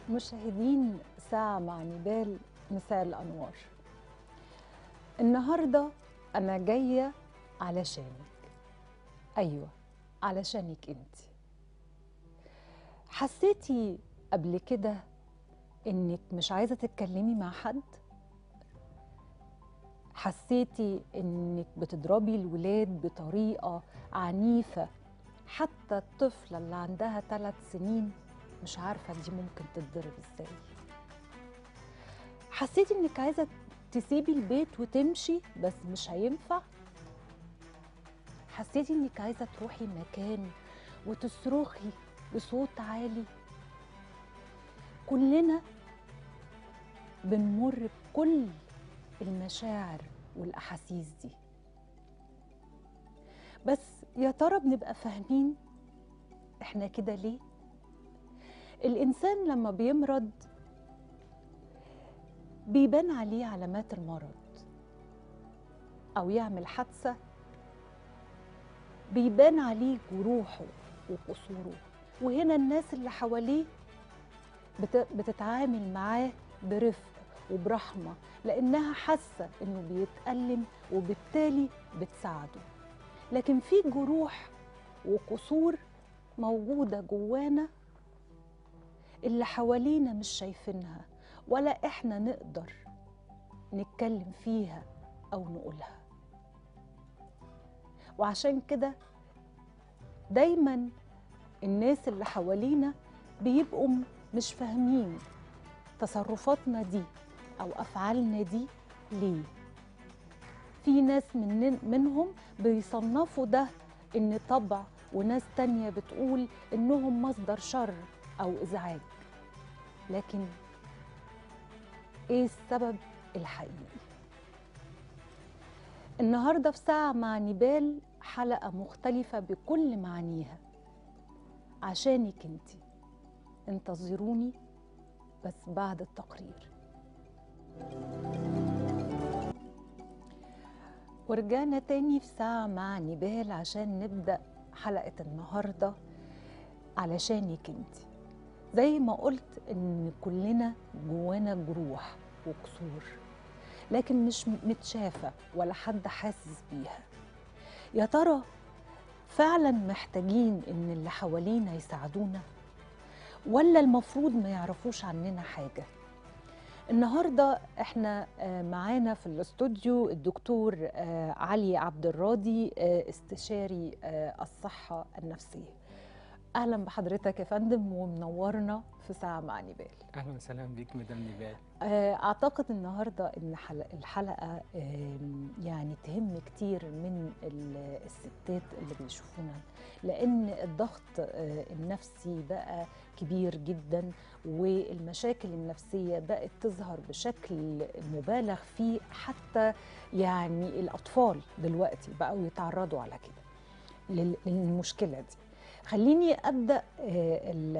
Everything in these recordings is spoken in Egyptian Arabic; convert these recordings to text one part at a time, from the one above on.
مشاهدين ساعة مع نبال مساء الأنوار النهاردة أنا جاية علشانك أيوة علشانك أنت حسيتي قبل كده إنك مش عايزة تتكلمي مع حد حسيتي إنك بتضربي الولاد بطريقة عنيفة حتى الطفلة اللي عندها ثلاث سنين مش عارفة دي ممكن تتضرب ازاي حسيتي انك عايزة تسيبي البيت وتمشي بس مش هينفع حسيتي انك عايزة تروحي مكان وتصرخي بصوت عالي كلنا بنمر بكل المشاعر والأحاسيس دي بس يا ترى بنبقى فاهمين احنا كده ليه الإنسان لما بيمرض بيبان عليه علامات المرض أو يعمل حادثة بيبان عليه جروحه وقصوره وهنا الناس اللي حواليه بت- بتتعامل معاه برفق وبرحمة لأنها حاسة إنه بيتألم وبالتالي بتساعده لكن في جروح وقصور موجودة جوانا اللي حوالينا مش شايفينها ولا احنا نقدر نتكلم فيها او نقولها وعشان كده دايما الناس اللي حوالينا بيبقوا م- مش فاهمين تصرفاتنا دي او افعالنا دي ليه في ناس من منهم بيصنفوا ده ان طبع وناس تانية بتقول انهم مصدر شر او ازعاج لكن ايه السبب الحقيقي النهارده في ساعه مع نبال حلقه مختلفه بكل معانيها عشانك انت انتظروني بس بعد التقرير ورجعنا تاني في ساعة مع نبال عشان نبدأ حلقة النهاردة علشانك انت زي ما قلت ان كلنا جوانا جروح وكسور لكن مش متشافة ولا حد حاسس بيها يا ترى فعلا محتاجين ان اللي حوالينا يساعدونا ولا المفروض ما يعرفوش عننا حاجة النهاردة احنا آه، معانا في الاستوديو الدكتور آه، علي عبد الراضي آه، استشاري آه، الصحة النفسية اهلا بحضرتك يا فندم ومنورنا في ساعة مع نبال اهلا وسهلا بيك مدام نبال آه، اعتقد النهارده ان حلق- الحلقه آم، يعني تهم كتير من ال- الستات اللي بيشوفونا لان الضغط آه، النفسي بقى كبير جدا والمشاكل النفسيه بقت تظهر بشكل مبالغ فيه حتى يعني الاطفال دلوقتي بقوا يتعرضوا على كده لل- للمشكله دي خليني ابدا آه، ال-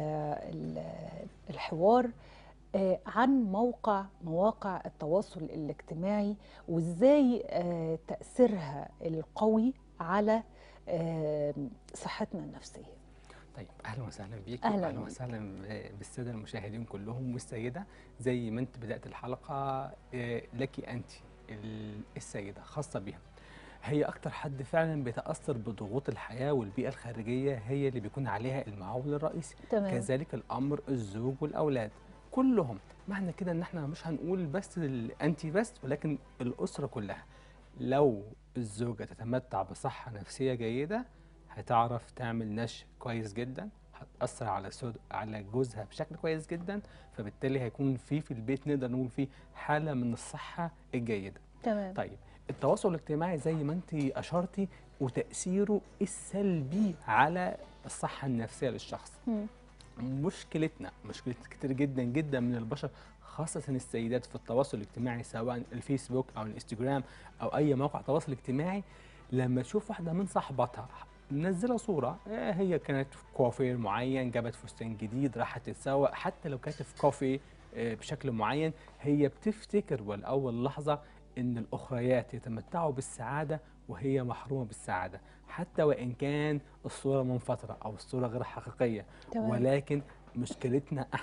ال- الحوار آه، عن موقع مواقع التواصل الاجتماعي وازاي آه، تاثيرها القوي على آه، صحتنا النفسيه طيب اهلا وسهلا بيك أهلاً اهلا بيك. وسهلا بالساده المشاهدين كلهم والسيده زي ما انت بدات الحلقه آه، لك انت ال- السيده خاصه بها هي اكتر حد فعلا بيتاثر بضغوط الحياه والبيئه الخارجيه هي اللي بيكون عليها المعول الرئيسي تمام كذلك الامر الزوج والاولاد كلهم معنى كده ان احنا مش هنقول بس الانتي بس ولكن الاسره كلها لو الزوجه تتمتع بصحه نفسيه جيده هتعرف تعمل نشء كويس جدا هتاثر على سود على جوزها بشكل كويس جدا فبالتالي هيكون في في البيت نقدر نقول فيه حاله من الصحه الجيده تمام طيب التواصل الاجتماعي زي ما انت اشرتي وتاثيره السلبي على الصحه النفسيه للشخص مم. مشكلتنا مشكلة كتير جدا جدا من البشر خاصة السيدات في التواصل الاجتماعي سواء الفيسبوك أو الانستجرام أو أي موقع تواصل اجتماعي لما تشوف واحدة من صاحباتها منزلة صورة آه، هي كانت في كوافير معين جابت فستان جديد راحت تتسوق حتى لو كانت في كافي آه، بشكل معين هي بتفتكر والأول لحظة إن الأخريات يتمتعوا بالسعادة وهي محرومة بالسعادة حتى وإن كان الصورة منفطرة أو الصورة غير حقيقية تمام. ولكن مشكلتنا احنا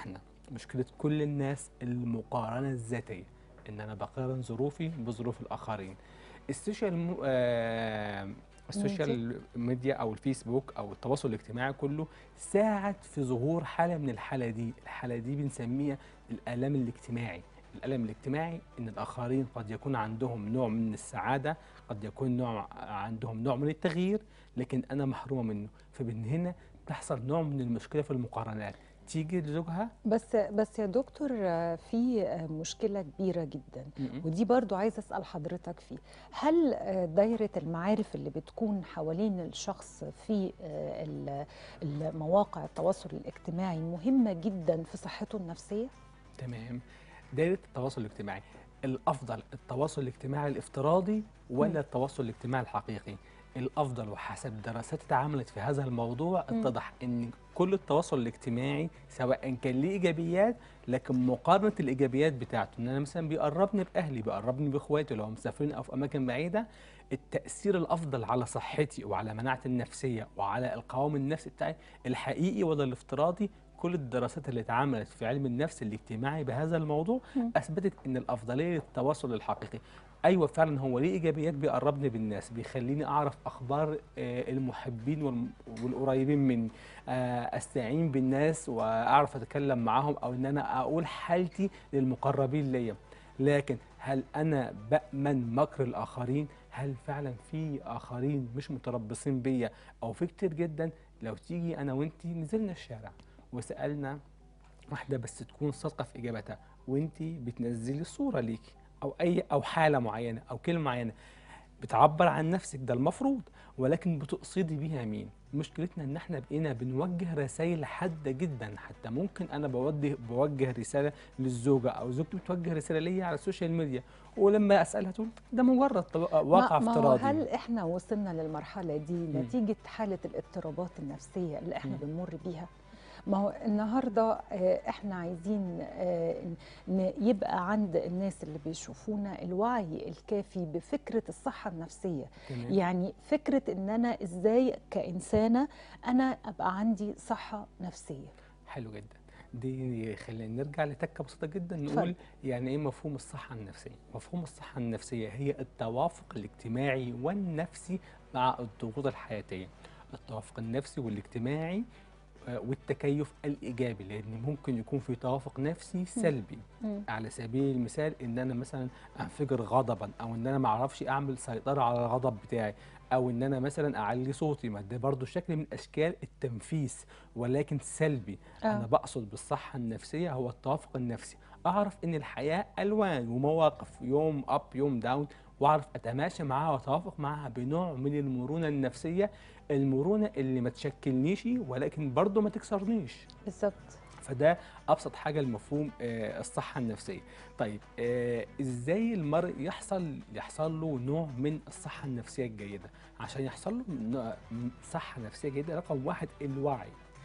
مشكله كل الناس المقارنه الذاتيه ان انا بقارن ظروفي بظروف الاخرين السوشيال مو... آه... السوشيال ميديا او الفيسبوك او التواصل الاجتماعي كله ساعد في ظهور حاله من الحاله دي الحاله دي بنسميها الالم الاجتماعي الالم الاجتماعي ان الاخرين قد يكون عندهم نوع من السعاده قد يكون نوع عندهم نوع من التغيير لكن انا محرومه منه فمن هنا تحصل نوع من المشكله في المقارنات تيجي لزوجها بس بس يا دكتور آه، في آه، مشكلة كبيرة جدا م-م. ودي برضو عايزة أسأل حضرتك فيه هل آه، دايرة المعارف اللي بتكون حوالين الشخص في آه، ال- المواقع التواصل الاجتماعي مهمة جدا في صحته النفسية؟ تمام دايره التواصل الاجتماعي الافضل التواصل الاجتماعي الافتراضي ولا مم. التواصل الاجتماعي الحقيقي الافضل وحسب دراسات اتعملت في هذا الموضوع مم. اتضح ان كل التواصل الاجتماعي سواء كان ليه ايجابيات لكن مقارنه الايجابيات بتاعته ان انا مثلا بيقربني باهلي بيقربني باخواتي لو مسافرين او في اماكن بعيده التاثير الافضل على صحتي وعلى مناعتي النفسيه وعلى القوام النفسي بتاعي الحقيقي ولا الافتراضي كل الدراسات اللي اتعملت في علم النفس الاجتماعي بهذا الموضوع مم. اثبتت ان الافضليه للتواصل الحقيقي ايوه فعلا هو ليه ايجابيات بيقربني بالناس بيخليني اعرف اخبار آه، المحبين والم- والقريبين مني آه، استعين بالناس واعرف اتكلم معاهم او ان انا اقول حالتي للمقربين ليا لكن هل انا بامن مكر الاخرين هل فعلا في اخرين مش متربصين بيا او في كتير جدا لو تيجي انا وانتي نزلنا الشارع وسالنا واحده بس تكون صادقه في اجابتها وانتي بتنزلي صوره ليكي او اي او حاله معينه او كلمه معينه بتعبر عن نفسك ده المفروض ولكن بتقصدي بيها مين مشكلتنا ان احنا بقينا بنوجه رسائل حاده جدا حتى ممكن انا بوجه بوجه رساله للزوجه او زوجتي بتوجه رساله ليا على السوشيال ميديا ولما اسالها تقول ده مجرد طب- واقع ما ما هو افتراضي هل احنا وصلنا للمرحلة دي نتيجة حالة الاضطرابات النفسية اللي احنا مم. بنمر بيها؟ ما هو النهارده آه، احنا عايزين آه، ن- يبقى عند الناس اللي بيشوفونا الوعي الكافي بفكرة الصحة النفسية تمام يعني فكرة ان انا ازاي كإنسانة انا ابقى عندي صحة نفسية حلو جدا دي خلينا نرجع لتكه بسيطه جدا اتفضل. نقول يعني ايه مفهوم الصحه النفسيه مفهوم الصحه النفسيه هي التوافق الاجتماعي والنفسي مع الضغوط الحياتيه التوافق النفسي والاجتماعي آه، والتكيف الايجابي لان ممكن يكون في توافق نفسي سلبي مم. على سبيل المثال ان انا مثلا انفجر غضبا او ان انا ما اعرفش اعمل سيطره على الغضب بتاعي او ان انا مثلا اعلي صوتي ما ده برضو شكل من اشكال التنفيس ولكن سلبي آه. انا بقصد بالصحه النفسيه هو التوافق النفسي اعرف ان الحياه الوان ومواقف يوم اب يوم داون واعرف اتماشى معاها واتوافق معاها بنوع من المرونه النفسيه المرونه اللي ما تشكلنيش ولكن برضو ما تكسرنيش بالظبط فده ابسط حاجه المفهوم آه، الصحه النفسيه طيب آه، ازاي المرء يحصل يحصل له نوع من الصحه النفسيه الجيده عشان يحصل له نوع- صحه نفسيه جيده رقم واحد الوعي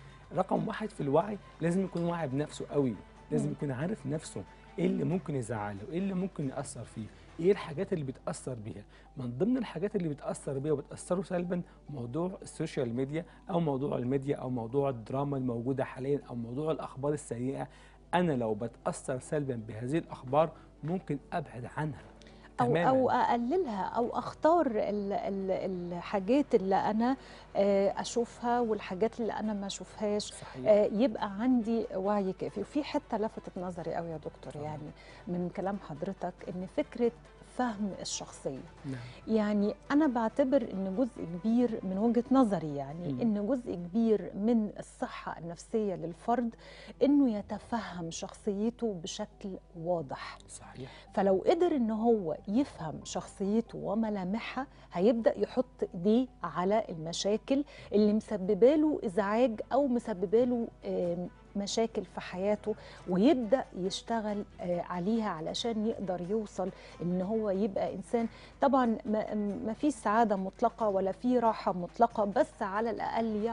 رقم واحد في الوعي لازم يكون واعي بنفسه قوي لازم مم. يكون عارف نفسه ايه اللي ممكن يزعله ايه اللي ممكن ياثر فيه ايه الحاجات اللي بتاثر بيها من ضمن الحاجات اللي بتاثر بيها وبتاثره سلبا موضوع السوشيال ميديا او موضوع الميديا او موضوع الدراما الموجوده حاليا او موضوع الاخبار السيئه انا لو بتاثر سلبا بهذه الاخبار ممكن ابعد عنها او تماما او اقللها او اختار ال ال الحاجات اللي انا آه، اشوفها والحاجات اللي انا ما اشوفهاش صحيح آه، يبقى عندي وعي كافي وفي حته لفتت نظري قوي يا دكتور آه. يعني من كلام حضرتك ان فكره فهم الشخصيه نعم يعني انا بعتبر ان جزء كبير من وجهه نظري يعني مم. ان جزء كبير من الصحه النفسيه للفرد انه يتفهم شخصيته بشكل واضح صحيح فلو قدر ان هو يفهم شخصيته وملامحها هيبدا يحط ايديه على المشاكل اللي مسببه له ازعاج او مسببه له آم، مشاكل في حياته ويبدا يشتغل آه، عليها علشان يقدر يوصل ان هو يبقى انسان طبعا ما ما فيش سعاده مطلقه ولا في راحه مطلقه بس على الاقل يعرف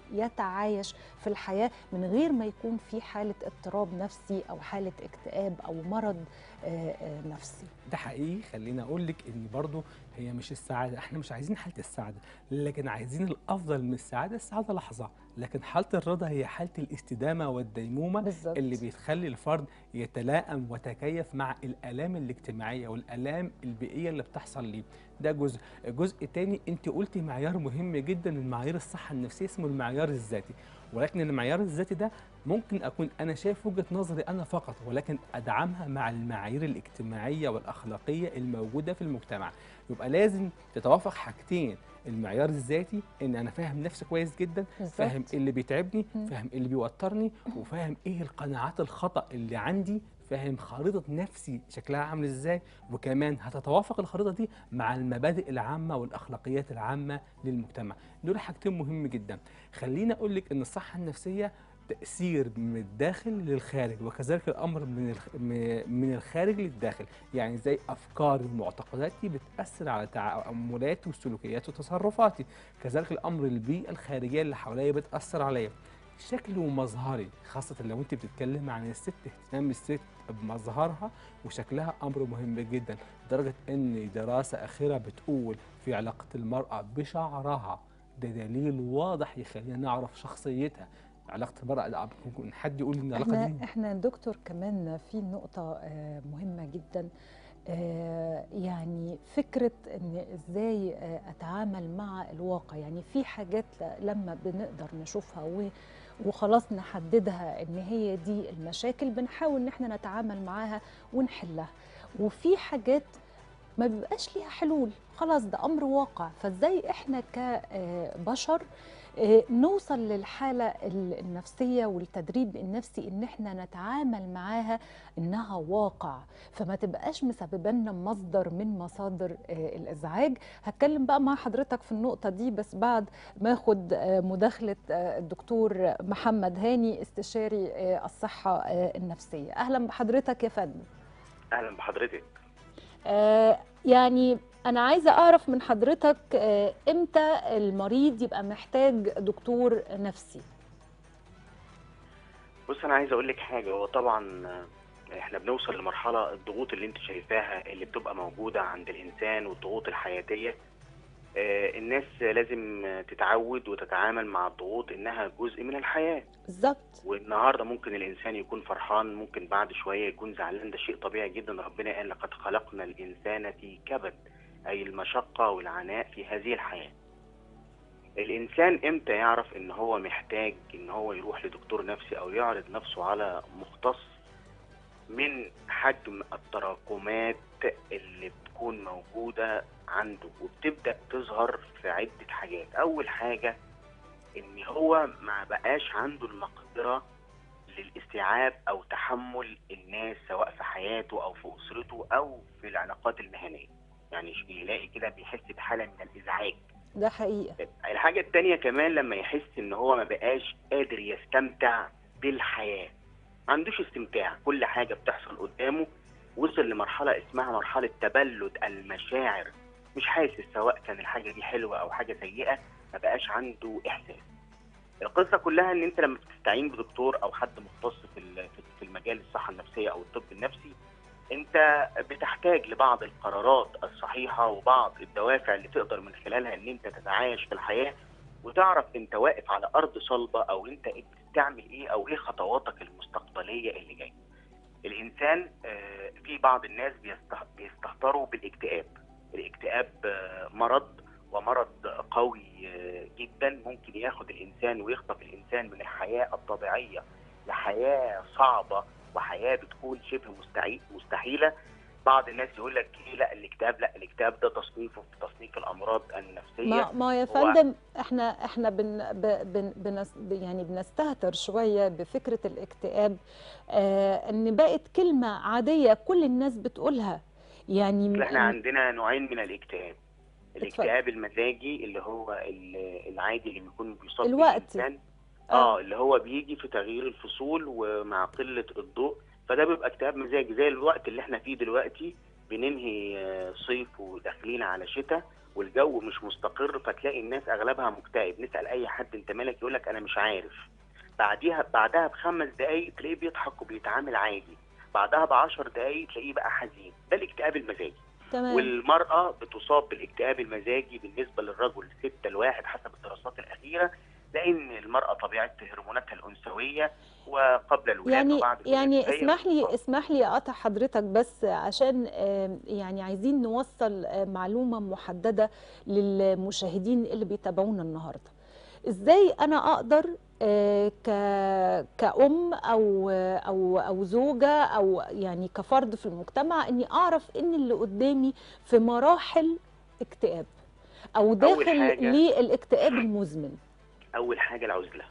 يتعايش في الحياه من غير ما يكون في حاله اضطراب نفسي او حاله اكتئاب او مرض آه، آه، نفسي ده حقيقي خليني اقول لك ان برضو هي مش السعاده احنا مش عايزين حاله السعاده لكن عايزين الافضل من السعاده السعاده لحظه لكن حاله الرضا هي حاله الاستدامه والديمومه بالظبط اللي بتخلي الفرد يتلائم وتكيف مع الالام الاجتماعيه والالام البيئيه اللي بتحصل ليه ده جزء جزء تاني انت قلتي معيار مهم جدا المعايير الصحه النفسيه اسمه المعيار الذاتي ولكن المعيار الذاتي ده ممكن اكون انا شايف وجهه نظري انا فقط ولكن ادعمها مع المعايير الاجتماعيه والاخلاقيه الموجوده في المجتمع يبقى لازم تتوافق حاجتين المعيار الذاتي ان انا فاهم نفسي كويس جدا فاهم بالظبط ايه اللي بيتعبني مم. فاهم ايه اللي بيوترني وفاهم ايه القناعات الخطا اللي عندي فاهم خريطه نفسي شكلها عامل ازاي وكمان هتتوافق الخريطه دي مع المبادئ العامه والاخلاقيات العامه للمجتمع دول حاجتين مهم جدا خليني اقول لك ان الصحه النفسيه تأثير من الداخل للخارج وكذلك الأمر من الخ... م- من الخارج للداخل يعني زي أفكاري ومعتقداتي بتأثر على تعاملاتي وسلوكياتي وتصرفاتي كذلك الأمر البيئة الخارجية اللي حواليا بتأثر عليا شكلي ومظهري خاصة لو أنت بتتكلم عن الست اهتمام الست بمظهرها وشكلها أمر مهم جدا لدرجة أن دراسة أخيرة بتقول في علاقة المرأة بشعرها ده دليل واضح يخلينا نعرف شخصيتها علاقة المرأة لا، ممكن حد يقول إن العلاقة احنا دي احنا دكتور كمان في نقطة آه، مهمة جدا آه، يعني فكرة ان ازاي آه، اتعامل مع الواقع يعني في حاجات ل- لما بنقدر نشوفها و- وخلاص نحددها ان هي دي المشاكل بنحاول ان احنا نتعامل معاها ونحلها وفي حاجات ما بيبقاش ليها حلول خلاص ده امر واقع فازاي احنا كبشر آه، نوصل للحاله ال- النفسيه والتدريب النفسي ان احنا نتعامل معاها انها واقع فما تبقاش مسببه لنا مصدر من مصادر آه، الازعاج هتكلم بقى مع حضرتك في النقطه دي بس بعد ما اخد آه، مداخله آه، الدكتور محمد هاني استشاري آه، الصحه آه، النفسيه اهلا بحضرتك يا فندم اهلا بحضرتك آه، يعني أنا عايزة أعرف من حضرتك آه، إمتى المريض يبقى محتاج دكتور نفسي بص انا عايز اقول لك حاجه هو طبعا آه، احنا بنوصل لمرحله الضغوط اللي انت شايفاها اللي بتبقى موجوده عند الانسان والضغوط الحياتيه آه، الناس لازم تتعود وتتعامل مع الضغوط انها جزء من الحياه بالظبط والنهارده ممكن الانسان يكون فرحان ممكن بعد شويه يكون زعلان ده شيء طبيعي جدا ربنا قال لقد خلقنا الانسان في كبد اي المشقه والعناء في هذه الحياه الانسان امتى يعرف ان هو محتاج ان هو يروح لدكتور نفسي او يعرض نفسه على مختص من حجم التراكمات اللي بتكون موجوده عنده وبتبدا تظهر في عده حاجات اول حاجه ان هو ما بقاش عنده المقدره للاستيعاب او تحمل الناس سواء في حياته او في اسرته او في العلاقات المهنيه يعني يلاقي كده بيحس بحاله من الازعاج ده حقيقة الحاجة التانية كمان لما يحس ان هو ما بقاش قادر يستمتع بالحياة ما عندوش استمتاع كل حاجة بتحصل قدامه وصل لمرحلة اسمها مرحلة تبلد المشاعر مش حاسس سواء كان الحاجة دي حلوة او حاجة سيئة ما بقاش عنده احساس القصة كلها ان انت لما بتستعين بدكتور او حد مختص في ال- في المجال الصحة النفسية او الطب النفسي انت بتحتاج لبعض القرارات الصحيحه وبعض الدوافع اللي تقدر من خلالها ان انت تتعايش في الحياه وتعرف انت واقف على ارض صلبه او انت بتعمل ايه او ايه خطواتك المستقبليه اللي جايه. الانسان آه، في بعض الناس بيسته- بيستهتروا بالاكتئاب. الاكتئاب آه، مرض ومرض قوي آه، جدا ممكن ياخد الانسان ويخطف الانسان من الحياه الطبيعيه لحياه صعبه وحياه بتكون شبه مستعي- مستحيله بعض الناس يقول لك ايه لا الاكتئاب لا الاكتئاب ده تصنيفه في تصنيف الامراض النفسيه ما ما يا هو- فندم احنا احنا بن ب- بن بنس يعني بنستهتر شوية بفكرة الاكتئاب آه ان بقت كلمة عادية كل الناس بتقولها يعني احنا م- عندنا نوعين من الاكتئاب الاكتئاب المزاجي اللي هو ال- العادي اللي بيكون بيصاب بيه الوقتي. الانسان آه. اه اللي هو بيجي في تغيير الفصول ومع قله الضوء فده بيبقى اكتئاب مزاجي زي الوقت اللي احنا فيه دلوقتي بننهي آه، صيف وداخلين على شتاء والجو مش مستقر فتلاقي الناس اغلبها مكتئب نسال اي حد انت مالك يقول لك انا مش عارف بعديها بعدها بخمس دقايق تلاقيه بيضحك وبيتعامل عادي بعدها بعشر دقايق تلاقيه بقى حزين ده الاكتئاب المزاجي تمام والمرأة بتصاب بالاكتئاب المزاجي بالنسبة للرجل ستة لواحد حسب الدراسات الأخيرة لأن المرأة طبيعة هرموناتها الأنثوية وقبل الولادة يعني وبعد الولادة يعني هي اسمح لي بتصاب. اسمح لي اقطع حضرتك بس عشان آم، يعني عايزين نوصل آه، معلومه محدده للمشاهدين اللي بيتابعونا النهارده ازاي انا اقدر آه، ك كأم او او او زوجه او يعني كفرد في المجتمع اني اعرف ان اللي قدامي في مراحل اكتئاب او داخل حاجة- للاكتئاب المزمن أول حاجة العزلة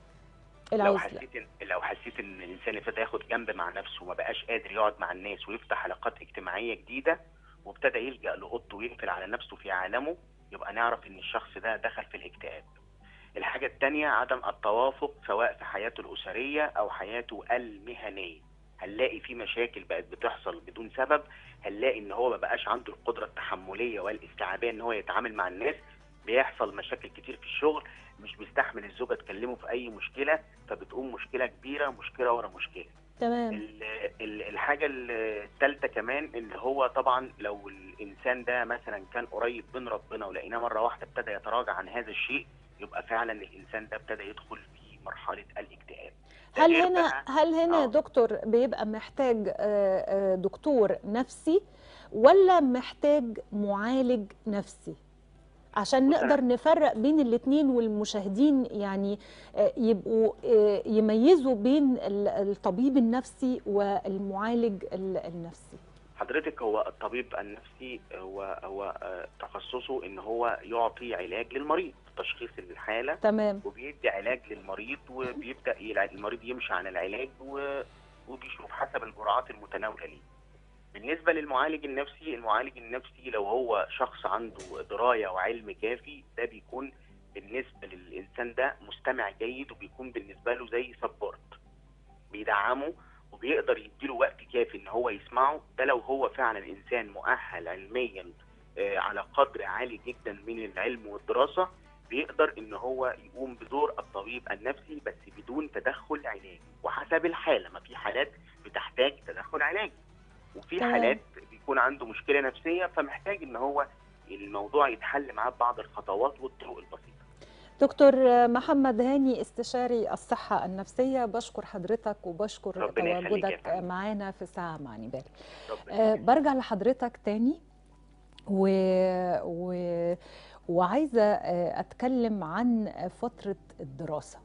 لو العزله حسيت إن لو حسيت إن الإنسان ابتدى ياخد جنب مع نفسه وما بقاش قادر يقعد مع الناس ويفتح علاقات اجتماعية جديدة وابتدى يلجأ لأوضته ويقفل على نفسه في عالمه يبقى نعرف إن الشخص ده دخل في الاكتئاب. الحاجة التانية عدم التوافق سواء في حياته الأسرية أو حياته المهنية. هنلاقي في مشاكل بقت بتحصل بدون سبب هنلاقي ان هو ما بقاش عنده القدره التحمليه والاستيعابيه ان هو يتعامل مع الناس بيحصل مشاكل كتير في الشغل مش بيستحمل الزوجه تكلمه في اي مشكله فبتقوم مشكله كبيره مشكله ورا مشكله تمام ال- ال- الحاجه الثالثه كمان ان هو طبعا لو الانسان ده مثلا كان قريب من ربنا ولقيناه مره واحده ابتدى يتراجع عن هذا الشيء يبقى فعلا الانسان ده ابتدى يدخل في مرحله الاكتئاب ده هل غير هنا بقى- هل هنا يا آه. دكتور بيبقى محتاج آه، آه، دكتور نفسي ولا محتاج معالج نفسي عشان بص أنا- نقدر نفرق بين الاتنين والمشاهدين يعني آه، يبقوا آه، يميزوا بين ال- الطبيب النفسي والمعالج ال- النفسي حضرتك هو الطبيب النفسي هو هو آه، تخصصه ان هو يعطي علاج للمريض تشخيص الحاله تمام وبيدي علاج للمريض وبيبدا يلع- المريض يمشي على العلاج و- وبيشوف حسب الجرعات المتناوله ليه. بالنسبه للمعالج النفسي، المعالج النفسي لو هو شخص عنده درايه وعلم كافي ده بيكون بالنسبه للانسان ده مستمع جيد وبيكون بالنسبه له زي سبورت. بيدعمه وبيقدر يديله وقت كافي ان هو يسمعه ده لو هو فعلا انسان مؤهل علميا آه، على قدر عالي جدا من العلم والدراسه بيقدر ان هو يقوم بدور الطبيب النفسي بس بدون تدخل علاجي وحسب الحاله ما في حالات بتحتاج تدخل علاجي وفي تمام. حالات بيكون عنده مشكله نفسيه فمحتاج ان هو الموضوع يتحل معاه ببعض الخطوات والطرق البسيطه دكتور محمد هاني استشاري الصحة النفسية بشكر حضرتك وبشكر ربنا يخليك يا تواجدك فندم. معانا في ساعة مع نبال ربنا آه، يخليك. برجع لحضرتك تاني و... و... وعايزة آه، أتكلم عن فترة الدراسة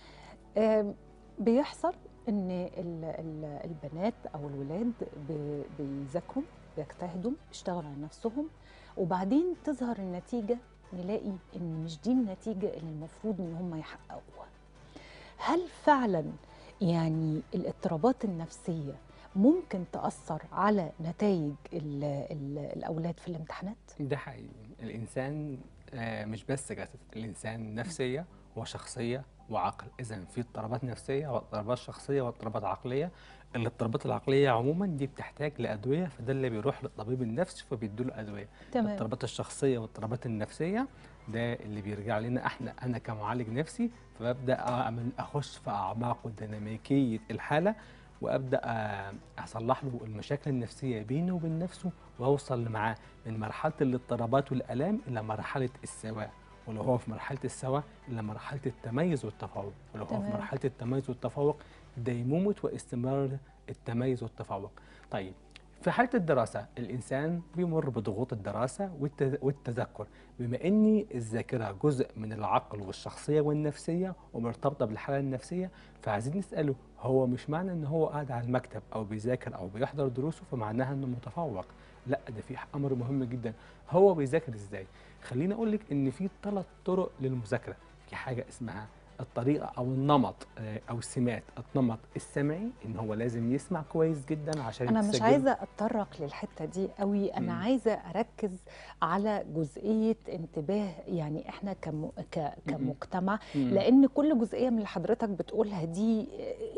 آم، بيحصل إن ال... ال- البنات أو الولاد ب... بيذاكروا بيجتهدوا بيشتغلوا على نفسهم وبعدين تظهر النتيجة نلاقي إن مش دي النتيجة اللي المفروض إن هم يحققوها هل فعلا يعني الاضطرابات النفسية ممكن تأثر على نتائج ال ال الأولاد في الامتحانات؟ ده حقيقي الإنسان آه، مش بس جسد الإنسان نفسية وشخصية وعقل إذا في اضطرابات نفسية واضطرابات شخصية واضطرابات عقلية الاضطرابات العقلية عموما دي بتحتاج لأدوية فده اللي بيروح للطبيب النفسي فبيديله أدوية تمام الاضطرابات الشخصيه والاضطرابات النفسيه ده اللي بيرجع لنا احنا انا كمعالج نفسي فببدا اعمل اخش في اعماق وديناميكيه الحاله وابدا آه، اصلح له المشاكل النفسيه بينه وبين نفسه واوصل معاه من مرحله الاضطرابات والالام الى مرحله السواء ولو هو في مرحله السواء الى مرحله التميز والتفوق ولو هو في تمام. مرحله التميز والتفوق ديمومه واستمرار التميز والتفوق طيب في حالة الدراسة الإنسان بيمر بضغوط الدراسة والت- والتذكر بما أن الذاكرة جزء من العقل والشخصية والنفسية ومرتبطة بالحالة النفسية فعايزين نسأله هو مش معنى أن هو قاعد على المكتب أو بيذاكر أو بيحضر دروسه فمعناها أنه متفوق لا ده في أمر مهم جدا هو بيذاكر إزاي خليني أقول لك أن في ثلاث طرق للمذاكرة في حاجة اسمها الطريقة أو النمط آه، أو السمات النمط السمعي إن هو لازم يسمع كويس جدا عشان أنا مش يتسجل. عايزة أتطرق للحتة دي قوي أنا مم. عايزة أركز على جزئية انتباه يعني إحنا كم ك كمجتمع مم. لأن كل جزئية من اللي حضرتك بتقولها دي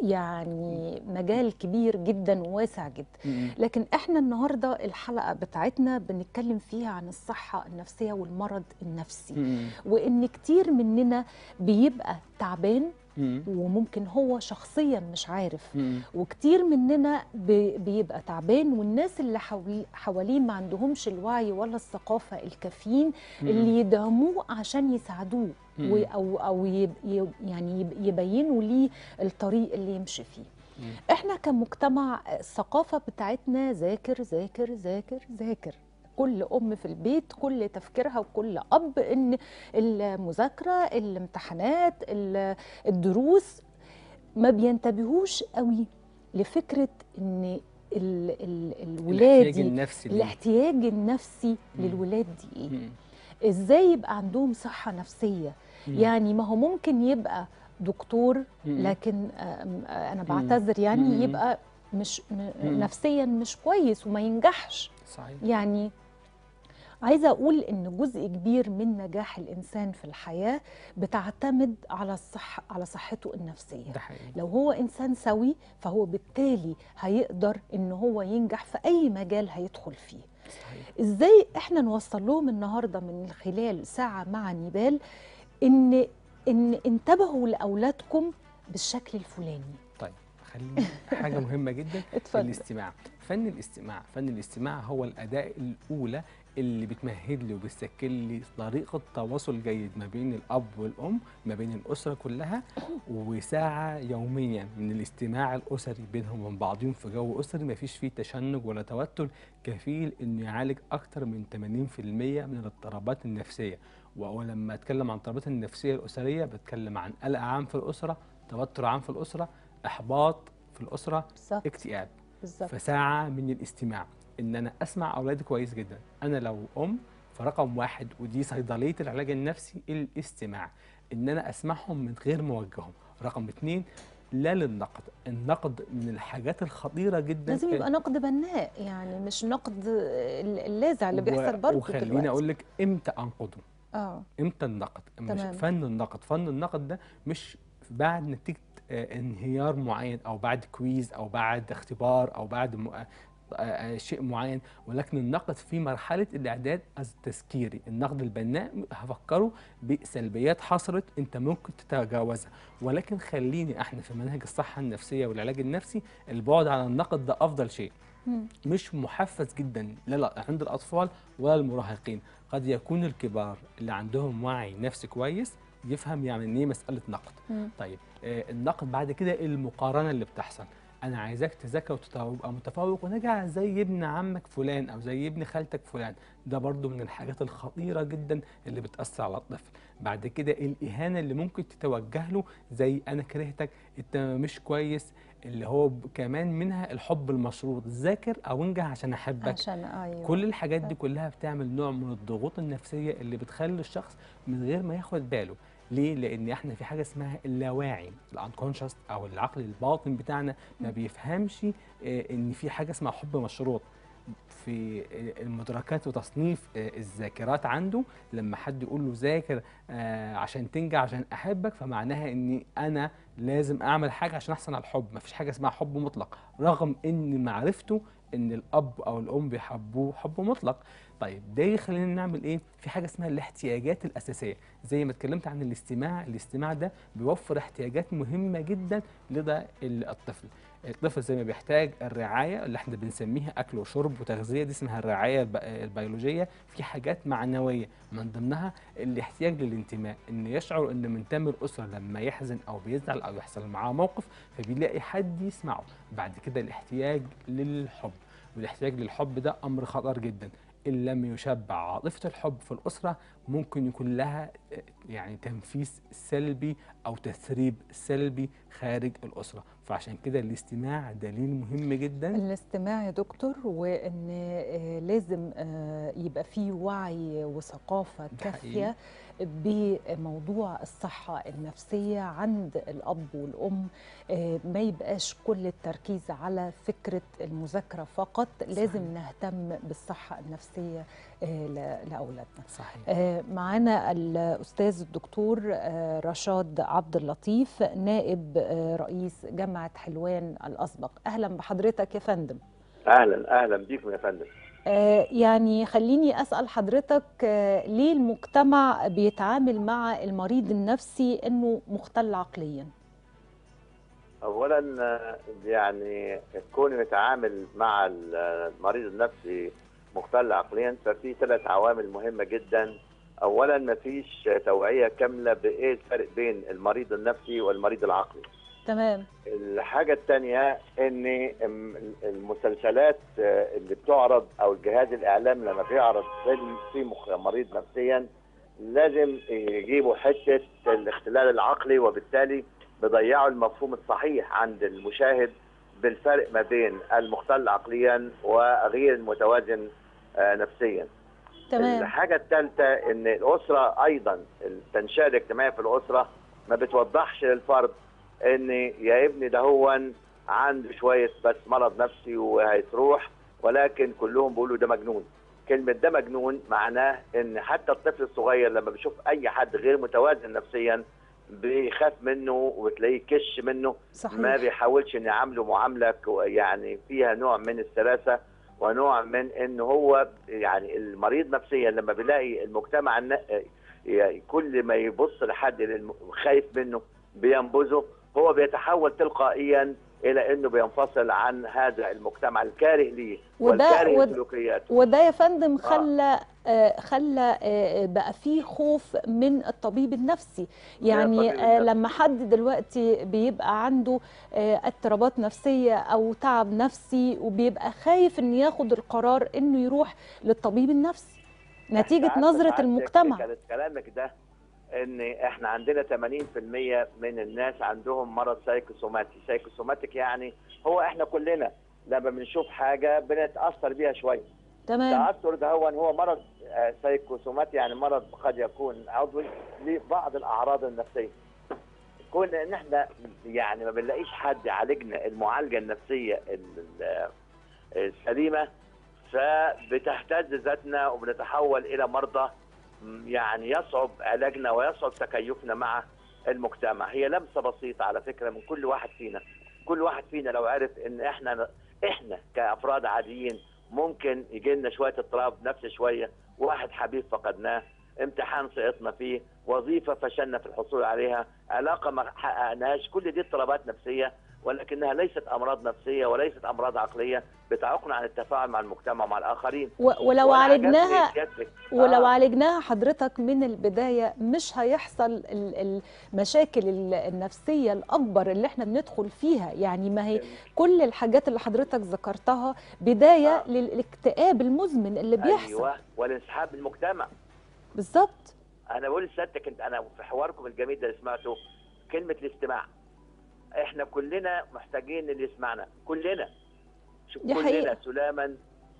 يعني مجال كبير جدا وواسع جدا م- لكن احنا النهارده الحلقه بتاعتنا بنتكلم فيها عن الصحه النفسيه والمرض النفسي م- وان كتير مننا بيبقى تعبان م- وممكن هو شخصيا مش عارف م- وكتير مننا بي- بيبقى تعبان والناس اللي حوالي- حواليه ما عندهمش الوعي ولا الثقافه الكافيين م- اللي يدعموه عشان يساعدوه مم. و- او او يب يب- يعني يب- يبينوا ليه الطريق اللي يمشي فيه مم. احنا كمجتمع الثقافه بتاعتنا ذاكر ذاكر ذاكر ذاكر كل ام في البيت كل تفكيرها وكل اب ان المذاكره الامتحانات ال- الدروس ما بينتبهوش قوي لفكره ان ال ال الاحتياج الولاد النفسي ليه. الاحتياج النفسي مم. للولاد دي ايه م- ازاي يبقى عندهم صحه نفسيه م- يعني ما هو ممكن يبقى دكتور م- لكن آم، آه، انا بعتذر مم. يعني يبقى مش م- مم. نفسيا مش كويس وما ينجحش صحيح يعني عايزه اقول ان جزء كبير من نجاح الانسان في الحياه بتعتمد على الصحه على صحته النفسيه ده حقيقي لو هو انسان سوي فهو بالتالي هيقدر ان هو ينجح في اي مجال هيدخل فيه صحيح ازاي احنا نوصل لهم النهارده من خلال ساعه مع نيبال ان ان انتبهوا لاولادكم بالشكل الفلاني طيب خلينا حاجه مهمه جدا اتفضل الاستماع فن الاستماع فن الاستماع هو الاداة الأولى اللي بتمهد لي وبتسكن لي طريقة تواصل جيد ما بين الأب والأم ما بين الأسرة كلها وساعة يوميا من الاستماع الأسري بينهم وبين بعضهم في جو أسري ما فيش فيه تشنج ولا توتر كفيل إنه يعالج أكتر من 80% من الاضطرابات النفسية ولما أتكلم عن الاضطرابات النفسية الأسرية بتكلم عن قلق عام في الأسرة توتر عام في الأسرة إحباط في الأسرة بالظبط اكتئاب بالظبط فساعة من الاستماع ان انا اسمع اولادي كويس جدا انا لو ام فرقم واحد ودي صيدلية العلاج النفسي الاستماع ان انا اسمعهم من غير ما اوجههم رقم اتنين لا للنقد النقد من الحاجات الخطيرة جدا لازم يبقى نقد بناء يعني مش نقد اللاذع اللي بيحصل برضه وخليني دلوقتي اقول لك امتى انقده اه امتى النقد مش تمام. فن النقد فن النقد ده مش بعد نتيجه آه، انهيار معين او بعد كويز او بعد اختبار او بعد م... آه، آه، شيء معين ولكن النقد في مرحله الاعداد التذكيري النقد البناء هفكره بسلبيات حصلت انت ممكن تتجاوزها ولكن خليني احنا في منهج الصحه النفسيه والعلاج النفسي البعد عن النقد ده افضل شيء مم. مش محفز جدا لا لا عند الاطفال ولا المراهقين قد يكون الكبار اللي عندهم وعي نفسي كويس يفهم يعني ايه مساله نقد مم. طيب آه النقد بعد كده المقارنه اللي بتحصل انا عايزاك تذاكر وتبقى متفوق ونجح زي ابن عمك فلان او زي ابن خالتك فلان ده برضو من الحاجات الخطيره جدا اللي بتاثر على الطفل بعد كده الاهانه اللي ممكن تتوجه له زي انا كرهتك انت مش كويس اللي هو ب- كمان منها الحب المشروط ذاكر او انجح عشان احبك عشان ايوه كل الحاجات دي كلها بتعمل نوع من الضغوط النفسيه اللي بتخلي الشخص من غير ما ياخد باله ليه لان احنا في حاجه اسمها اللاواعي الانكونشس او العقل الباطن بتاعنا ما بيفهمش آه، ان في حاجه اسمها حب مشروط في آه، المدركات وتصنيف آه، الذاكرات عنده لما حد يقول له ذاكر آه، عشان تنجح عشان احبك فمعناها اني انا لازم اعمل حاجه عشان احصل على الحب ما فيش حاجه اسمها حب مطلق رغم ان معرفته ان الاب او الام بيحبوه حب مطلق طيب ده يخلينا نعمل ايه في حاجه اسمها الاحتياجات الاساسيه زي ما اتكلمت عن الاستماع الاستماع ده بيوفر احتياجات مهمه جدا لدى ال- الطفل الطفل زي ما بيحتاج الرعايه اللي احنا بنسميها اكل وشرب وتغذيه دي اسمها الرعايه الب- البيولوجيه في حاجات معنويه من ضمنها الاحتياج للانتماء ان يشعر ان منتمي الاسره لما يحزن او بيزعل او يحصل معاه موقف فبيلاقي حد يسمعه بعد كده الاحتياج للحب والاحتياج للحب ده امر خطر جدا ان لم يشبع عاطفه الحب في الاسره ممكن يكون لها آه، يعني تنفيذ سلبي او تثريب سلبي خارج الاسره فعشان كده الاستماع دليل مهم جدا الاستماع يا دكتور وان آه، لازم آه، يبقى فيه وعي وثقافه ده كافيه بموضوع الصحه النفسيه عند الاب والام آه، ما يبقاش كل التركيز على فكره المذاكره فقط لازم صحيح. نهتم بالصحه النفسيه آه، ل- لاولادنا صحيح آه، آه، معانا الأستاذ الدكتور آه، رشاد عبد اللطيف نائب آه، رئيس جامعة حلوان الأسبق أهلا بحضرتك يا فندم اهلا اهلا بيكم يا فندم آه، يعني خليني أسأل حضرتك آه، ليه المجتمع بيتعامل مع المريض النفسي إنه مختل عقليا اولا آه، يعني كون يتعامل مع المريض النفسي مختل عقليا ففي ثلاث عوامل مهمه جدا اولا ما فيش توعيه كامله بايه الفرق بين المريض النفسي والمريض العقلي تمام الحاجة التانية ان المسلسلات اللي بتعرض او الجهاز الاعلام لما بيعرض فيلم فيه مخ- مريض نفسيا لازم يجيبوا حتة الاختلال العقلي وبالتالي بيضيعوا المفهوم الصحيح عند المشاهد بالفرق ما بين المختل عقليا وغير المتوازن آه، نفسيا تمام الحاجة الثالثة ان الاسرة ايضا التنشئة الاجتماعية في الاسرة ما بتوضحش للفرد ان يا ابني ده هو عنده شوية بس مرض نفسي وهيتروح ولكن كلهم بيقولوا ده مجنون كلمة ده مجنون معناه ان حتى الطفل الصغير لما بيشوف اي حد غير متوازن نفسيا بيخاف منه وتلاقيه كش منه ما صحيح بيحاولش ان يعامله معامله كو- يعني فيها نوع من السلاسه ونوع من ان هو يعني المريض نفسيا لما بيلاقي المجتمع الن- يعني كل ما يبص لحد للم- خايف منه بينبذه هو بيتحول تلقائيا الى انه بينفصل عن هذا المجتمع الكاره ليه وده- والكاره ود- لسلوكياته وده يا فندم خلى آه، خلى آه، بقى فيه خوف من الطبيب النفسي يعني الطبيب آه، النفسي. لما حد دلوقتي بيبقى عنده آه، اضطرابات نفسية أو تعب نفسي وبيبقى خايف إنه ياخد القرار إنه يروح للطبيب النفسي نتيجة عارفة نظرة سعادتك المجتمع كانت كلامك ده ان احنا عندنا 80% من الناس عندهم مرض سايكوسوماتي سايكوسوماتيك يعني هو احنا كلنا لما بنشوف حاجه بنتاثر بيها شويه تمام التاثر ده هو هو مرض آه، سايكوسوماتي يعني مرض قد يكون عضوي لبعض الاعراض النفسيه كون ان احنا يعني ما بنلاقيش حد يعالجنا المعالجه النفسيه ال- ال- السليمه فبتهتز ذاتنا وبنتحول الى مرضى م، يعني يصعب علاجنا ويصعب تكيفنا مع المجتمع هي لمسه بسيطه على فكره من كل واحد فينا كل واحد فينا لو عرف ان احنا احنا كافراد عاديين ممكن يجي لنا شويه اضطراب نفسي شويه واحد حبيب فقدناه امتحان سقطنا فيه وظيفه فشلنا في الحصول عليها علاقه ما حققناهاش كل دي اضطرابات نفسيه ولكنها ليست امراض نفسيه وليست امراض عقليه بتعوقنا عن التفاعل مع المجتمع ومع الاخرين و- ولو وأنا عجبني عالجناها سيادتك. ولو آه. عالجناها حضرتك من البداية مش هيحصل ال- المشاكل ال- النفسية الأكبر اللي احنا بندخل فيها يعني ما هي كل الحاجات اللي حضرتك ذكرتها بداية آه. للاكتئاب المزمن اللي بيحصل ايوه والانسحاب من المجتمع بالظبط انا بقول لسيادتك انت انا في حواركم الجميل ده اللي سمعته كلمه الاستماع احنا كلنا محتاجين اللي يسمعنا كلنا شوف دي كلنا حقيقة. سلاما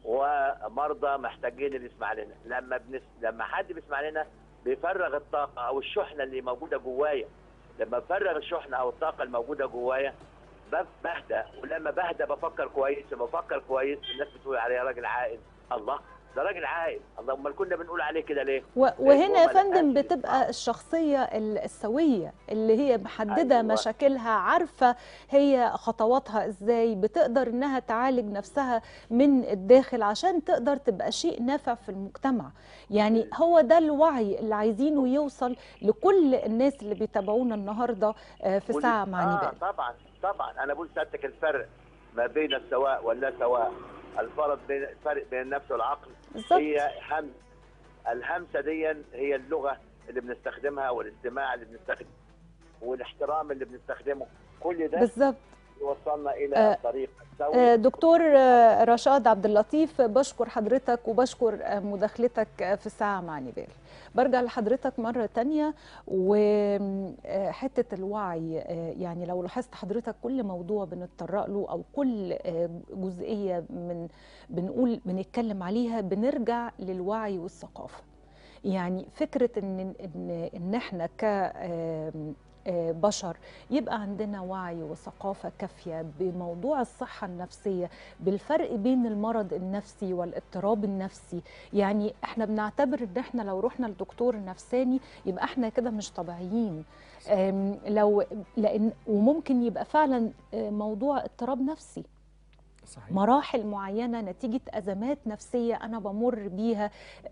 ومرضى محتاجين اللي يسمع لنا لما بنس... لما حد بيسمع لنا بيفرغ الطاقه او الشحنه اللي موجوده جوايا لما بفرغ الشحنه او الطاقه الموجوده جوايا ب- بهدى ولما بهدى بفكر كويس لما بفكر كويس الناس بتقول عليه راجل عاقل الله ده راجل عاقل الله امال كنا بنقول عليه كده ليه و- وهنا يا هو فندم ملقاش بتبقى يسمع. الشخصية ال- السوية اللي هي محددة أيوة. مشاكلها عارفة هي خطواتها ازاي بتقدر انها تعالج نفسها من الداخل عشان تقدر تبقى شيء نافع في المجتمع يعني هو ده الوعي اللي عايزينه يوصل لكل الناس اللي بيتابعونا النهاردة آه، في كل- ساعة مع آه نيبال طبعا طبعا انا بقول سيادتك الفرق ما بين السواء واللا سواء الفرق بين الفرق بين النفس والعقل بالظبط هي همس الهمسه دي هي اللغه اللي بنستخدمها والاستماع اللي بنستخدمه والاحترام اللي بنستخدمه كل ده بالظبط يوصلنا الى آه، الطريق آه، السوي دكتور آه، رشاد عبد اللطيف بشكر حضرتك وبشكر آه، مداخلتك آه، في ساعة مع نيبال برجع لحضرتك مرة تانية وحتة الوعي آه، يعني لو لاحظت حضرتك كل موضوع بنتطرق له أو كل آه، جزئية من بنقول بنتكلم عليها بنرجع للوعي والثقافة يعني فكرة إن إن إن إحنا ك آم، كبشر يبقى عندنا وعي وثقافه كافيه بموضوع الصحه النفسيه بالفرق بين المرض النفسي والاضطراب النفسي يعني احنا بنعتبر ان احنا لو رحنا لدكتور نفساني يبقى احنا كده مش طبيعيين أم، لو لان وممكن يبقى فعلا آه، موضوع اضطراب نفسي صحيح مراحل معينه نتيجه ازمات نفسيه انا بمر بيها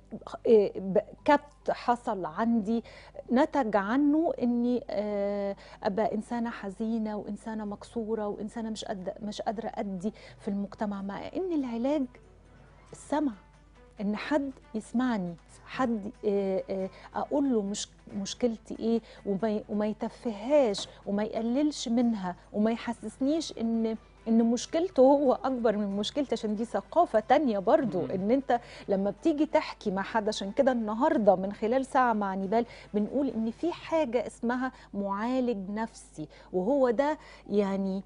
آه، ب- كبت حصل عندي نتج عنه اني آه، ابقى انسانه حزينه وانسانه مكسوره وانسانه مش قد مش قادره ادي في المجتمع مع ان العلاج السمع ان حد يسمعني حد آه، آه، اقول له مش مشكلتي ايه وما ي- وما يتفهاش وما يقللش منها وما يحسسنيش ان ان مشكلته هو اكبر من مشكلتي عشان دي ثقافه تانية برضو مم. ان انت لما بتيجي تحكي مع حد عشان كده النهارده من خلال ساعه مع نيبال بنقول ان في حاجه اسمها معالج نفسي وهو ده يعني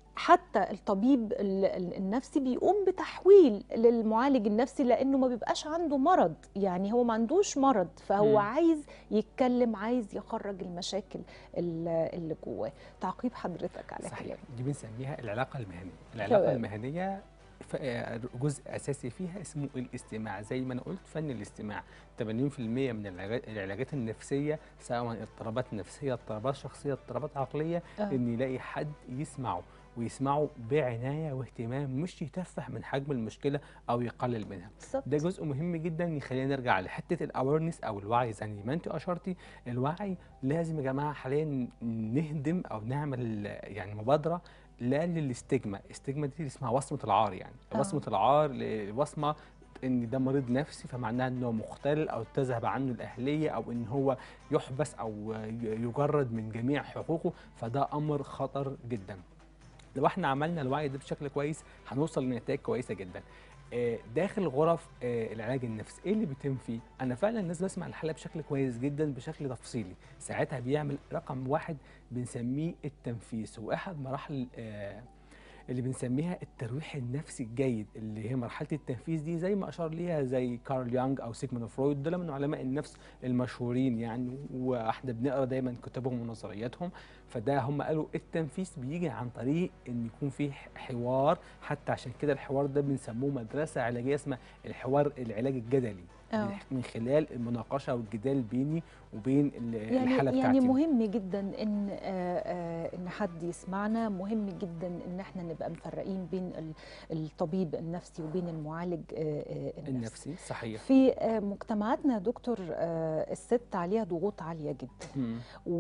حتى الطبيب ال- ال- النفسي بيقوم بتحويل للمعالج النفسي لانه ما بيبقاش عنده مرض يعني هو ما عندوش مرض فهو مم. عايز يتكلم عايز يخرج المشاكل ال- اللي جواه تعقيب حضرتك على صحيح كلامك دي بنسميها العلاقه المهنيه العلاقه تمام. المهنيه ف- آه، جزء اساسي فيها اسمه الاستماع زي ما انا قلت فن الاستماع 80% من العلاجات العلاجات النفسيه سواء اضطرابات نفسيه اضطرابات شخصيه اضطرابات عقليه آه. ان يلاقي حد يسمعه ويسمعه بعنايه واهتمام مش يتفه من حجم المشكله او يقلل منها بالظبط ده جزء مهم جدا يخلينا نرجع لحته الاويرنس او الوعي زي ما انت اشرتي الوعي لازم يا جماعه حاليا نهدم او نعمل يعني مبادره لا للاستجمة استجمة دي اللي اسمها وصمة العار يعني آه. وصمة العار ل- وصمة ان ده مريض نفسي فمعناها ان هو مختل او تذهب عنه الاهليه او ان هو يحبس او ي- يجرد من جميع حقوقه فده امر خطر جدا لو احنا عملنا الوعي ده بشكل كويس هنوصل لنتائج كويسه جدا آه، داخل غرف آه، العلاج النفسي ايه اللي بيتم فيه انا فعلا الناس بسمع الحاله بشكل كويس جدا بشكل تفصيلي ساعتها بيعمل رقم واحد بنسميه التنفيذ واحد مراحل آه، اللي بنسميها الترويح النفسي الجيد اللي هي مرحله التنفيذ دي زي ما اشار ليها زي كارل يونغ او سيجموند فرويد دول من علماء النفس المشهورين يعني واحنا بنقرا دايما كتبهم ونظرياتهم فده هم قالوا التنفيذ بيجي عن طريق ان يكون في حوار حتى عشان كده الحوار ده بنسموه مدرسه علاجيه اسمها الحوار العلاج الجدلي آه. من خلال المناقشه والجدال بيني وبين ال- يعني الحاله يعني بتاعتي مهم جدا ان آه، آه، ان حد يسمعنا مهم جدا ان احنا نبقى مفرقين بين ال- الطبيب النفسي وبين المعالج آه، آه، النفسي النفسي صحيح في آه، مجتمعاتنا يا دكتور آه، الست عليها ضغوط عاليه جدا مم.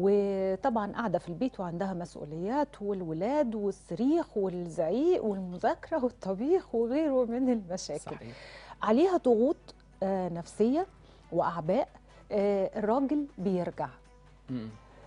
وطبعا قاعده في البيت وعندها مسؤوليات والولاد والصريخ والزعيق والمذاكره والطبيخ وغيره من المشاكل صحيح عليها ضغوط آه، نفسيه واعباء آه، الراجل بيرجع مم.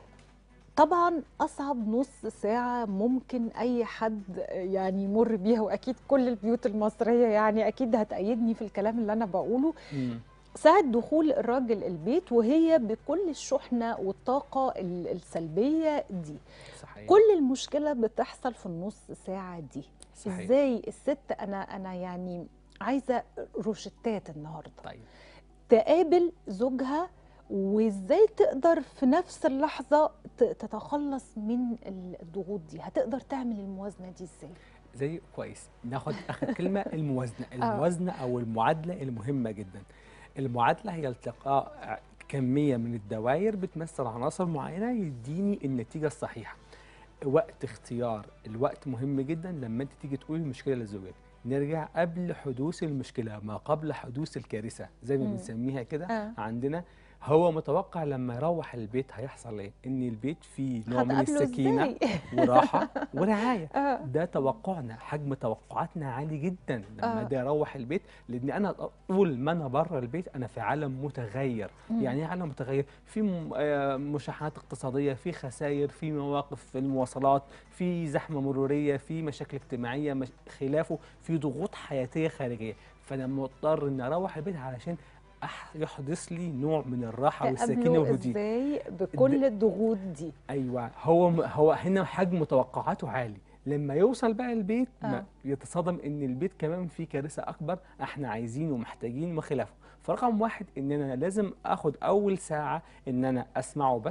طبعا اصعب نص ساعه ممكن اي حد يعني يمر بيها واكيد كل البيوت المصريه يعني اكيد هتأيدني في الكلام اللي انا بقوله مم. ساعة دخول الراجل البيت وهي بكل الشحنة والطاقة ال- السلبية دي صحيح كل المشكلة بتحصل في النص ساعة دي صحيح. ازاي الست انا انا يعني عايزة روشتات النهاردة طيب تقابل زوجها وازاي تقدر في نفس اللحظة ت- تتخلص من الضغوط دي هتقدر تعمل الموازنة دي ازاي زي كويس ناخد اخر كلمه الموازنه الموازنه او المعادله المهمه جدا المعادله هي التقاء كميه من الدوائر بتمثل عناصر معينه يديني النتيجه الصحيحه وقت اختيار الوقت مهم جدا لما انت تيجي تقولي المشكله لزوجك نرجع قبل حدوث المشكله ما قبل حدوث الكارثه زي ما مم. بنسميها كده آه. عندنا هو متوقع لما يروح البيت هيحصل ايه ان البيت فيه نوع من هتقابله السكينه ازاي وراحه ورعايه آه. ده توقعنا حجم توقعاتنا عالي جدا لما آه. ده يروح البيت لان انا طول ما انا بره البيت انا في عالم متغير مم. يعني ايه عالم متغير في م- آه، مشاحنات اقتصاديه في خسائر في مواقف في المواصلات في زحمه مروريه في مشاكل اجتماعيه مش خلافه في ضغوط حياتيه خارجيه فانا مضطر اني اروح البيت علشان أح- يحدث لي نوع من الراحه والسكينه تقابله والهدوء ازاي بكل الضغوط دي ايوه هو هو هنا حجم توقعاته عالي لما يوصل بقى البيت آه. ما يتصدم ان البيت كمان فيه كارثه اكبر احنا عايزينه ومحتاجين وخلافه فرقم واحد ان انا لازم اخد اول ساعه ان انا اسمعه بس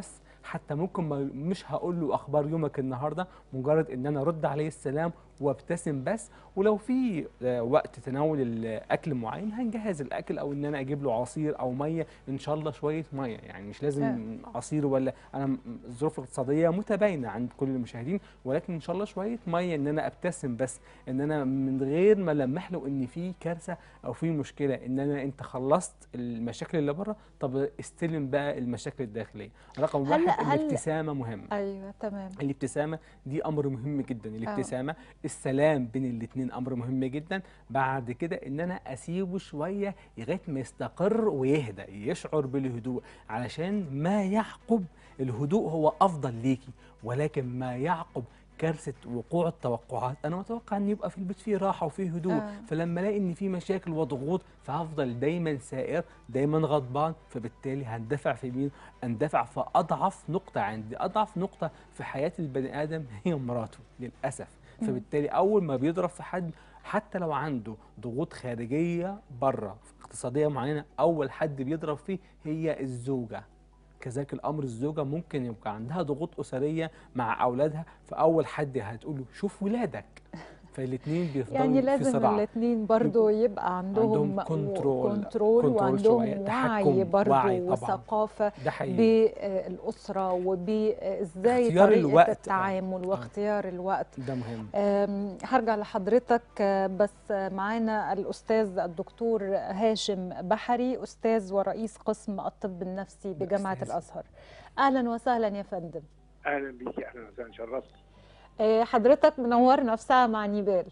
حتى ممكن ما مش هقول له اخبار يومك النهارده مجرد ان انا ارد عليه السلام وابتسم بس ولو في آه، وقت تناول الاكل معين هنجهز الاكل او ان انا اجيب له عصير او ميه ان شاء الله شويه ميه يعني مش لازم عصير ولا انا م- الظروف الاقتصاديه متباينه عند كل المشاهدين ولكن ان شاء الله شويه ميه ان انا ابتسم بس ان انا من غير ما لمح له ان في كارثه او في مشكله ان انا انت خلصت المشاكل اللي بره طب استلم بقى المشاكل الداخليه رقم هل- واحد هل- الابتسامه مهمه ايوه تمام الابتسامه دي امر مهم جدا الابتسامه السلام بين الاثنين امر مهم جدا بعد كده ان انا اسيبه شويه لغايه ما يستقر ويهدى يشعر بالهدوء علشان ما يعقب الهدوء هو افضل ليكي ولكن ما يعقب كارثه وقوع التوقعات انا متوقع ان يبقى في البيت فيه راحه وفيه هدوء آه. فلما الاقي ان في مشاكل وضغوط فهفضل دايما سائر دايما غضبان فبالتالي هندفع في مين اندفع في اضعف نقطه عندي اضعف نقطه في حياه البني ادم هي مراته للاسف مم. فبالتالي اول ما بيضرب في حد حتى لو عنده ضغوط خارجيه بره اقتصاديه معينه اول حد بيضرب فيه هي الزوجه كذلك الامر الزوجه ممكن يبقى عندها ضغوط اسريه مع اولادها فاول حد هتقول له شوف ولادك فالاثنين بيفضلوا يعني في لازم صراع الاثنين برضو يبقى عندهم, عندهم كنترول- كنترول كنترول وعندهم شوية، وعي تحكم، برضو وعي طبعاً. وثقافة ده حقيقي بالأسرة وبإزاي اختيار طريقة الوقت. التعامل واختيار الوقت ده مهم أم، هرجع لحضرتك أه، بس أه، معانا الأستاذ الدكتور هاشم بحري أستاذ ورئيس قسم الطب النفسي بجامعة أستاذ. الأزهر أهلا وسهلا يا فندم اهلا بيكي اهلا وسهلا شرفت أه، حضرتك منورنا في ساعة مع نيبال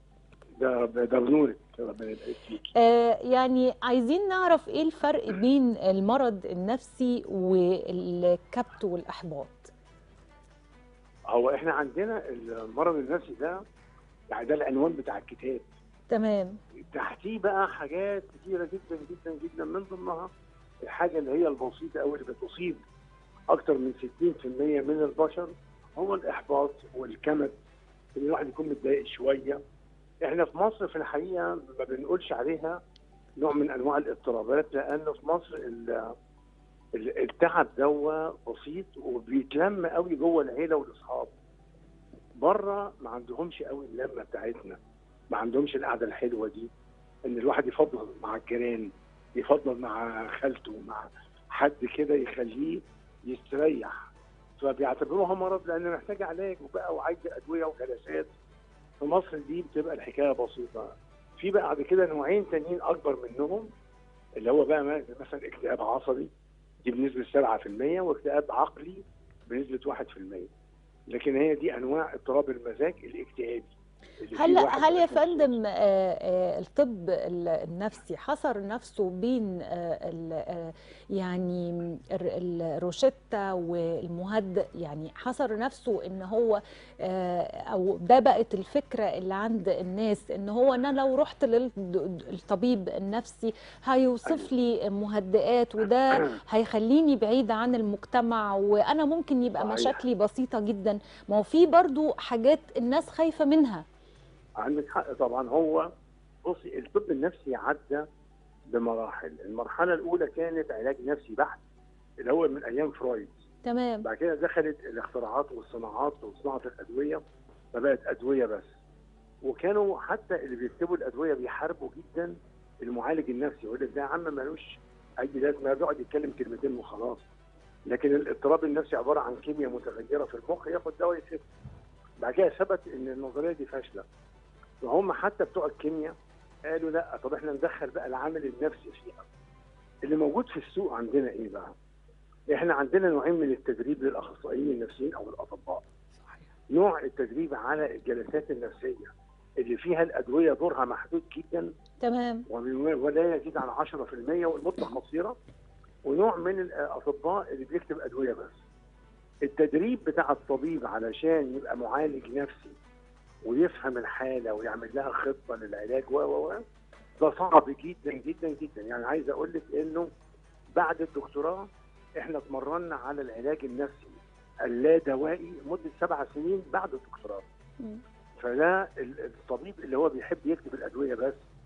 ده ده بنورك ربنا يبارك فيكي آه، يعني عايزين نعرف ايه الفرق بين المرض النفسي والكبت والاحباط هو احنا عندنا المرض النفسي ده يعني ده العنوان بتاع الكتاب تمام تحتيه بقى حاجات كتيره جدا جدا جدا من ضمنها الحاجه اللي هي البسيطه قوي اللي بتصيب اكتر من 60% من البشر هو الاحباط والكمد ان الواحد يكون متضايق شويه احنا في مصر في الحقيقه ما بنقولش عليها نوع من انواع الاضطرابات لانه في مصر ال- ال- التعب دوا بسيط وبيتلم قوي جوه العيله والاصحاب بره ما عندهمش قوي اللمه بتاعتنا ما عندهمش القعده الحلوه دي ان الواحد يفضل مع الجيران يفضل مع خالته مع حد كده يخليه يستريح فبيعتبروها مرض لان محتاج علاج وبقى وعايز ادويه وجلسات في مصر دي بتبقى الحكايه بسيطه في بقى بعد كده نوعين تانيين اكبر منهم اللي هو بقى مثلا اكتئاب عصبي دي بنسبه 7% واكتئاب عقلي بنسبه 1% لكن هي دي انواع اضطراب المزاج الاكتئابي اللي هل فيه واحد هل يا ثلاثة وستين. فندم آه، آه، الطب ال- النفسي حصر نفسه بين آه، ال- آه، يعني ال- الروشتة والمهدئ يعني حصر نفسه ان هو آه، او ده بقت الفكرة اللي عند الناس ان هو انا لو رحت للطبيب النفسي هيوصف لي مهدئات وده هيخليني بعيدة عن المجتمع وانا ممكن يبقى صحيح. مشاكلي بسيطة جدا ما هو في برضو حاجات الناس خايفة منها عندك حق طبعا هو بصي الطب النفسي عدى بمراحل المرحله الاولى كانت علاج نفسي بحت اللي هو من ايام فرويد تمام بعد كده دخلت الاختراعات والصناعات وصناعه الادويه فبقت ادويه بس وكانوا حتى اللي بيكتبوا الادويه بيحاربوا جدا المعالج النفسي يقول لك ده يا عم ملوش اي لازمه بيقعد يتكلم كلمتين وخلاص لكن الاضطراب النفسي عباره عن كيمياء متغيره في المخ ياخد دواء يخف بعد كده ثبت ان النظريه دي فاشله وهم حتى بتوع الكيمياء قالوا لا طب احنا ندخل بقى العامل النفسي فيها اللي موجود في السوق عندنا ايه بقى؟ احنا عندنا نوعين من التدريب للاخصائيين النفسيين او الاطباء صحيح نوع التدريب على الجلسات النفسيه اللي فيها الادويه دورها محدود جدا تمام ومن- ولا يزيد عن 10% والمده قصيره ونوع من الاطباء اللي بيكتب ادويه بس التدريب بتاع الطبيب علشان يبقى معالج نفسي ويفهم الحاله ويعمل لها خطه للعلاج و و و ده صعب جدا جدا جدا يعني عايز اقول لك انه بعد الدكتوراه احنا اتمرنا على العلاج النفسي اللا دوائي مده سبع سنين بعد الدكتوراه مم. فده ال- الطبيب اللي هو بيحب يكتب الادويه بس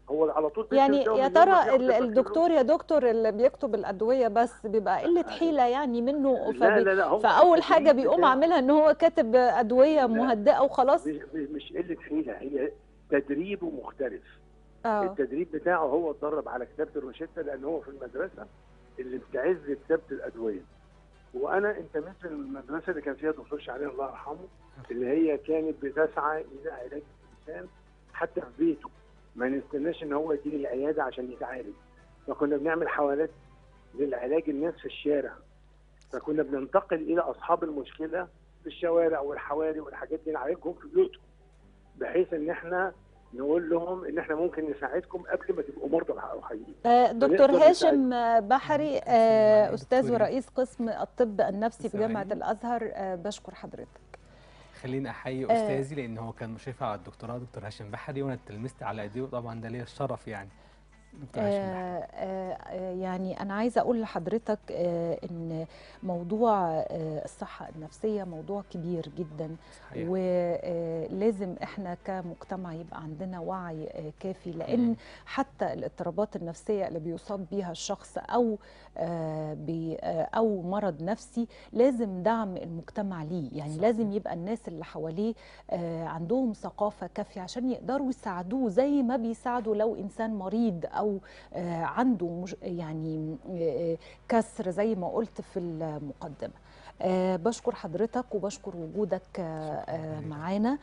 هو على طول بيكتب يعني الدواء يا من غير ما ترى ياخد ال- البكالوريوس. الدكتور يا دكتور اللي بيكتب الادويه بس بيبقى قله حيله يعني منه لا فبي... لا لا هو فاول حاجه التدريب بيقوم بتاعه عاملها ان هو كاتب ادويه مهدئه وخلاص مش مش قله حيله هي تدريبه مختلف اه التدريب بتاعه هو اتدرب على كتابه الروشته لان هو في المدرسه اللي بتعز كتابه الادويه وانا انتميت للمدرسه اللي كان فيها دكتور شعرين الله يرحمه اللي هي كانت بتسعى الى علاج الانسان حتى في بيته ما نستناش ان هو يجي العياده عشان يتعالج فكنا بنعمل حوالات للعلاج الناس في الشارع فكنا بننتقل الى اصحاب المشكله في الشوارع والحواري والحاجات دي نعالجهم في بيوتهم بحيث ان احنا نقول لهم ان احنا ممكن نساعدكم قبل ما تبقوا مرضى او حقيقيين آه، دكتور بنقدر هاشم آه، بحري اسمه آه، معالي استاذ دكتوري. ورئيس قسم الطب النفسي بجامعه ثواني. الازهر آه، بشكر حضرتك خليني احيي آه. استاذي لان هو كان مشرف على الدكتوراه دكتور هاشم بحري وانا اتلمست على ايديه وطبعا ده ليا الشرف يعني دكتور هاشم بحري آه، آه، يعني أنا عايزة أقول لحضرتك آه، إن موضوع آه، الصحة النفسية موضوع كبير جدا صحيح ولازم إحنا كمجتمع يبقى عندنا وعي آه، كافي لأن مم. حتى الاضطرابات النفسية اللي بيصاب بيها الشخص أو آه، بي- آه، أو مرض نفسي لازم دعم المجتمع ليه يعني صحيح. لازم يبقى الناس اللي حواليه آه، عندهم ثقافة كافية عشان يقدروا يساعدوه زي ما بيساعدوا لو إنسان مريض أو آه، عنده مش يعني آه، كسر زي ما قلت في المقدمة آه، بشكر حضرتك وبشكر وجودك آه، آه، شكراً. معانا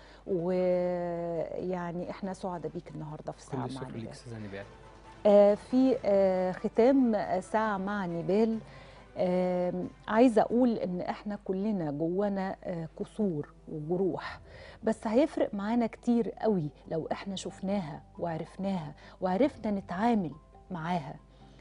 ويعني احنا سعداء بيك النهارده في كل ساعة الشكر مع ليك نبال استاذه نبال آه، في آه، ختام آه، ساعة مع نبال آم، عايزة أقول إن إحنا كلنا جوانا آه، كسور وجروح بس هيفرق معانا كتير قوي لو إحنا شفناها وعرفناها وعرفنا نتعامل معاها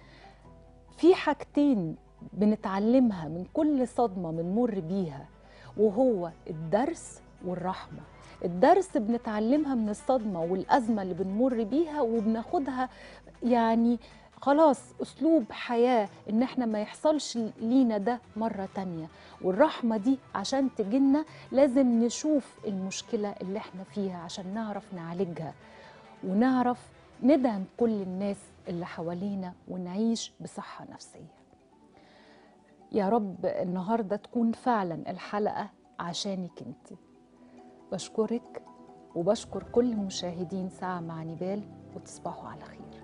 في حاجتين بنتعلمها من كل صدمة بنمر بيها وهو الدرس والرحمة الدرس بنتعلمها من الصدمة والأزمة اللي بنمر بيها وبناخدها يعني خلاص أسلوب حياة إن إحنا ما يحصلش لينا ده مرة تانية والرحمة دي عشان تجينا لازم نشوف المشكلة اللي إحنا فيها عشان نعرف نعالجها ونعرف ندعم كل الناس اللي حوالينا ونعيش بصحة نفسية يا رب النهاردة تكون فعلا الحلقة عشانك انت بشكرك وبشكر كل مشاهدين ساعة مع نبال وتصبحوا على خير